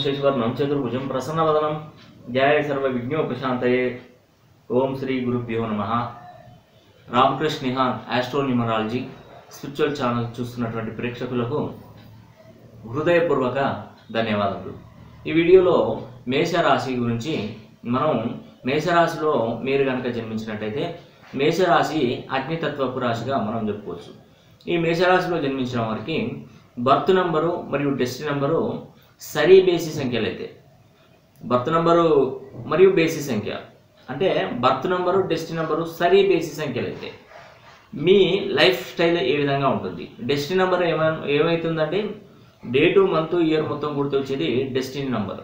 శశివర్ణం చతుర్భుజం ప్రసన్నవదనం ధ్యాయ సర్వ విఘ్నోపశాంతయే ఓం శ్రీ గురుభ్యో నమ Ramakrishna Nihan astro numerology spiritual channel చూస్తున్నటువంటి ప్రేక్షకులకు హృదయపూర్వక ధన్యవాదములు ఈ వీడియోలో మేషరాశి గురించి మనం మేషరాశిలో మీరు కనుక జన్మించినట్టయితే మేషరాశి అగ్నితత్వపు రాశిగా మనం చెప్పుకోవచ్చు ఈ మేషరాశిలో జన్మించిన వారికి బర్త్ నంబరు మరియు డెస్టినీ నంబరు సరి బేసి సంఖ్యలు అయితే బర్త్ నంబరు మరియు బేసి సంఖ్య అంటే బర్త్ నంబరు డెస్టినీ నంబరు సరి బేసి సంఖ్యలు అయితే మీ లైఫ్ స్టైల్ ఏ విధంగా ఉంటుంది డెస్టినీ నెంబర్ ఏమై ఏమవుతుందంటే డేటు మంత్ ఇయర్ మొత్తం గుర్తు వచ్చేది డెస్టినీ నెంబర్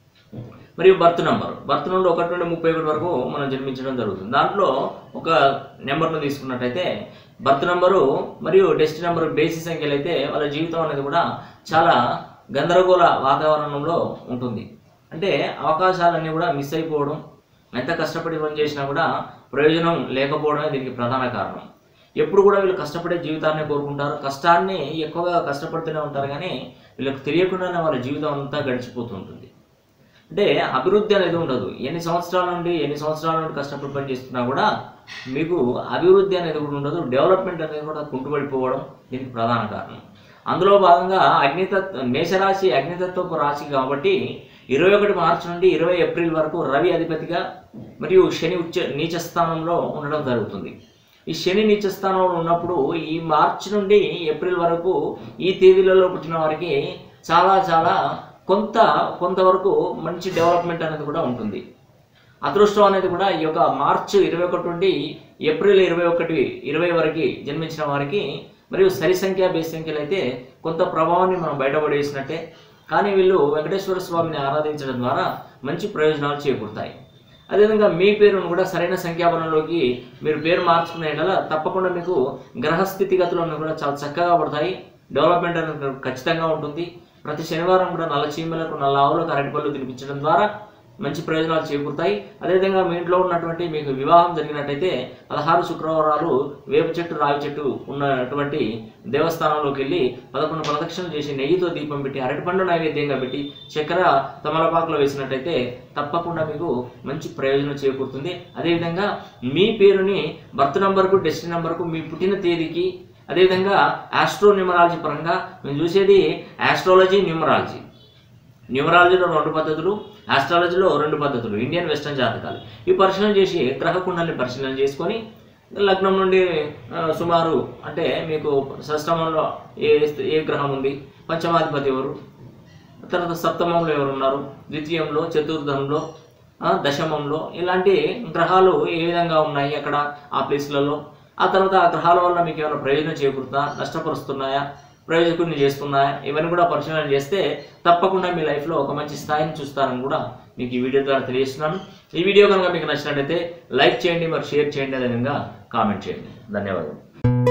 మరియు బర్త్ నెంబర్ బర్త్ నుండి ఒకటి నుండి ముప్పై ఒకటి వరకు మనం జన్మించడం జరుగుతుంది దాంట్లో ఒక నెంబర్ను తీసుకున్నట్టయితే బర్త్ నెంబరు మరియు డెస్టినీ నెంబర్ బేసి సంఖ్యలు అయితే వాళ్ళ జీవితం అనేది కూడా చాలా గందరగోళ వాతావరణంలో ఉంటుంది అంటే అవకాశాలన్నీ కూడా మిస్ అయిపోవడం ఎంత కష్టపడి పని చేసినా కూడా ప్రయోజనం లేకపోవడమే దీనికి ప్రధాన కారణం ఎప్పుడు కూడా వీళ్ళు కష్టపడే జీవితాన్ని కోరుకుంటారు కష్టాన్ని ఎక్కువగా కష్టపడుతూనే ఉంటారు కానీ వీళ్ళకి తెలియకుండానే వాళ్ళ జీవితం అంతా గడిచిపోతుంటుంది అంటే అభివృద్ధి అనేది ఉండదు ఎన్ని సంవత్సరాల నుండి ఎన్ని సంవత్సరాల నుండి కష్టపడి పని చేస్తున్నా కూడా మీకు అభివృద్ధి అనేది కూడా ఉండదు డెవలప్మెంట్ అనేది కూడా కుంటుపడిపోవడం దీనికి ప్రధాన కారణం అందులో భాగంగా అగ్నితత్వ మేషరాశి అగ్నితత్వపు రాశి కాబట్టి ఇరవై ఒకటి మార్చి నుండి ఇరవై ఏప్రిల్ వరకు రవి అధిపతిగా మరియు శని ఉచ్చ నీచ స్థానంలో ఉండడం జరుగుతుంది ఈ శని నీచ స్థానంలో ఉన్నప్పుడు ఈ మార్చి నుండి ఏప్రిల్ వరకు ఈ తేదీలలో పుట్టిన వారికి చాలా చాలా కొంత కొంతవరకు మంచి డెవలప్మెంట్ అనేది కూడా ఉంటుంది అదృష్టం అనేది కూడా ఈ యొక్క మార్చి ఇరవై ఒకటి నుండి ఏప్రిల్ ఇరవై ఒకటి ఇరవై వరకు జన్మించిన వారికి మరియు సరి సంఖ్య బేస్ సంఖ్యలు అయితే కొంత ప్రభావాన్ని మనం బయటపడేసినట్టే కానీ వీళ్ళు వెంకటేశ్వర స్వామిని ఆరాధించడం ద్వారా మంచి ప్రయోజనాలు చేకూరుతాయి అదేవిధంగా మీ పేరును కూడా సరైన సంఖ్యాబలంలోకి మీరు పేరు మార్చుకునే యెడల తప్పకుండా మీకు గ్రహస్థితిగతులను కూడా చాలా చక్కగా పడతాయి డెవలప్మెంట్ అనేది ఖచ్చితంగా ఉంటుంది ప్రతి శనివారం కూడా నల్ల చీమలకు నల్ల ఆవులకు అరటిపళ్ళు తినిపించడం ద్వారా మంచి ప్రయోజనాలు చేకూరుతాయి అదేవిధంగా మీ ఇంట్లో ఉన్నటువంటి మీకు వివాహం జరిగినట్టయితే పదహారు శుక్రవారాలు వేప చెట్టు రావి చెట్టు ఉన్నటువంటి దేవస్థానంలోకి వెళ్ళి పదకొండు ప్రదక్షిణలు చేసి నెయ్యితో దీపం పెట్టి అరటిపండు నైవేద్యంగా పెట్టి చక్కెర తమలపాకులో వేసినట్టయితే తప్పకుండా మీకు మంచి ప్రయోజనం చేకూరుతుంది అదేవిధంగా మీ పేరుని బర్త్ నంబర్కు డెస్టినీ నంబర్కు మీ పుట్టిన తేదీకి అదేవిధంగా ఆస్ట్రో న్యూమరాలజీ పరంగా మేము చూసేది ఆస్ట్రాలజీ న్యూమరాలజీ న్యూమరాలజీలో రెండు పద్ధతులు ఆస్ట్రాలజీలో రెండు పద్ధతులు ఇండియన్ వెస్టర్న్ జాతకాలు ఈ పరిశీలన చేసి గ్రహ కుండల్ని పరిశీలన చేసుకొని లగ్నం నుండి ఆ, సుమారు అంటే మీకు షష్టమంలో ఏ ఏ గ్రహం ఉంది పంచమాధిపతి ఎవరు తర్వాత సప్తమంలో ఎవరు ఉన్నారు ద్వితీయంలో చతుర్థంలో ఆ, దశమంలో ఇలాంటి గ్రహాలు ఏ విధంగా ఉన్నాయి అక్కడ ఆ ప్లేస్లలో ఆ తర్వాత ఆ గ్రహాల వల్ల మీకు ఏమైనా ప్రయోజనం చేకూరుతుందా నష్టపరుస్తున్నాయా ప్రయోజకుడిని చేస్తున్నాయా ఇవన్నీ కూడా పరిశీలన చేస్తే తప్పకుండా మీ లైఫ్లో ఒక మంచి స్థాయిని చూస్తారని కూడా మీకు ఈ వీడియో ద్వారా తెలియజేస్తున్నాను ఈ వీడియో కనుక మీకు నచ్చినట్లయితే లైక్ చేయండి మరి షేర్ చేయండి అదేవిధంగా కామెంట్ చేయండి ధన్యవాదాలు